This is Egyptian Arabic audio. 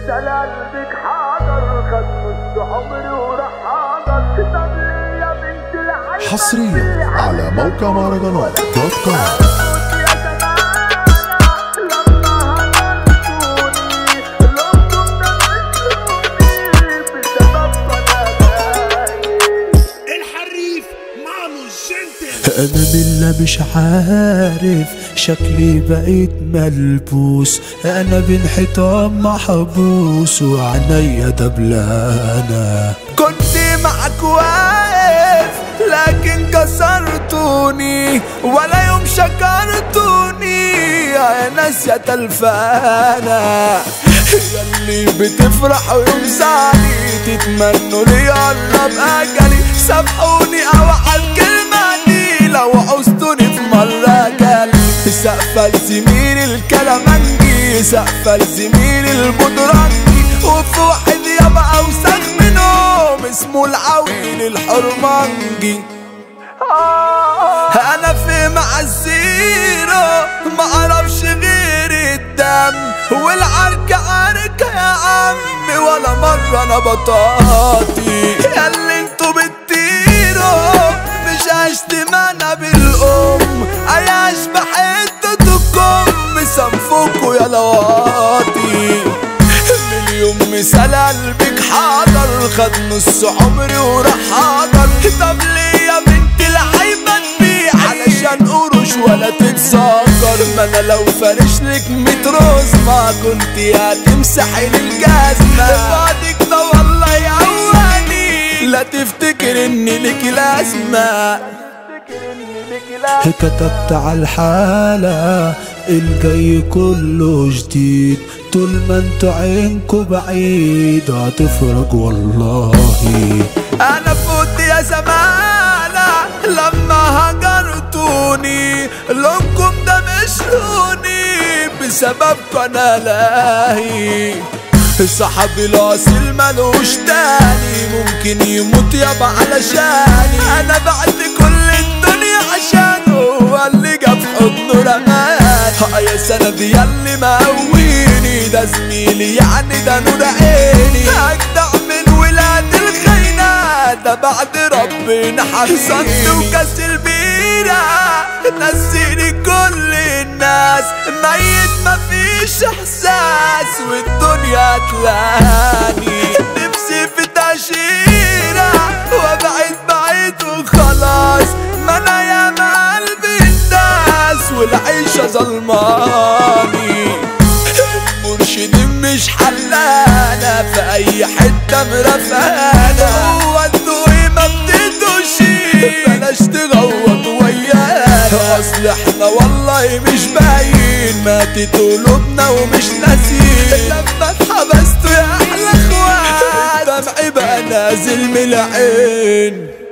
مثال قلبك حاضر خد نص عمري وراح حاضر طب ليه يا بنت العيب حصريا على موقع مهرجانات دوت كوم الحريف مانو جنتل انا من اللي مش عارف شكلي بقيت ملبوس انا بين حيطان محبوس وعينيا دبلانة كنت معك واقف لكن كسرتوني ولا يوم شكرتوني يا ناس يا تلفانة ياللي بتفرحوا يوم زعلي تتمنوا لي قرب اجلي سامحوني او عالكلمة دي لو عوزتوني في مرة جالي سقفة لزميل الكلامنجي سقفة لزميل البدرانجي وفي واحد يابا اوسخ منهم اسمه العويل الحرمنجي انا في مع الزيرو ما اعرفش غير الدم والعركة عركة يا عمي ولا مرة انا بطاطي ياللي انتوا بتطيروا مش هشتم انا بالام اياش بحتتكم مسنفوكوا يا لواطي مليون مثال قلبك حاضر خد نص عمري وراح حاضر طب ليه يا بنت العيبة تبيع علشان قروش ولا تتسكر ما انا لو فرش لك ميت روز ما كنت هتمسحي الجزمة بعدك ده والله يعواني لا تفتكر ان لك لازمة كتبت على الحالة الجاي كله جديد طول ما انتوا عينكوا بعيد هتفرج والله انا فوت يا زمانة لما هجرتوني لونكم ده مش لوني بسببكم انا لاهي صاحبي الاصيل ملوش تاني ممكن يموت يابا علشاني انا بعد كل الدنيا عشانه هو اللي جاب حضنه رماني يا سندي ياللي مقويني ده زميلي يعني ده نور عيني اجدع من ولاد الخينة ده بعد ربنا حفظني وكاس البيرة نسيني كل الناس ميت مفيش احساس والدنيا تلاني نفسي في تأشيرة وابعد بعيد وخلاص ما انا يا قلبي الناس والعيشة ظلماني المرشد مش حلانة في اي حتة مرفانة هو الدوي ما بتدوش بلاش تغوط ويانا اصل احنا والله مش باين ماتت قلوبنا ومش ناسين لما اتحبستوا يا احلى اخوان دمعي بقى نازل من العين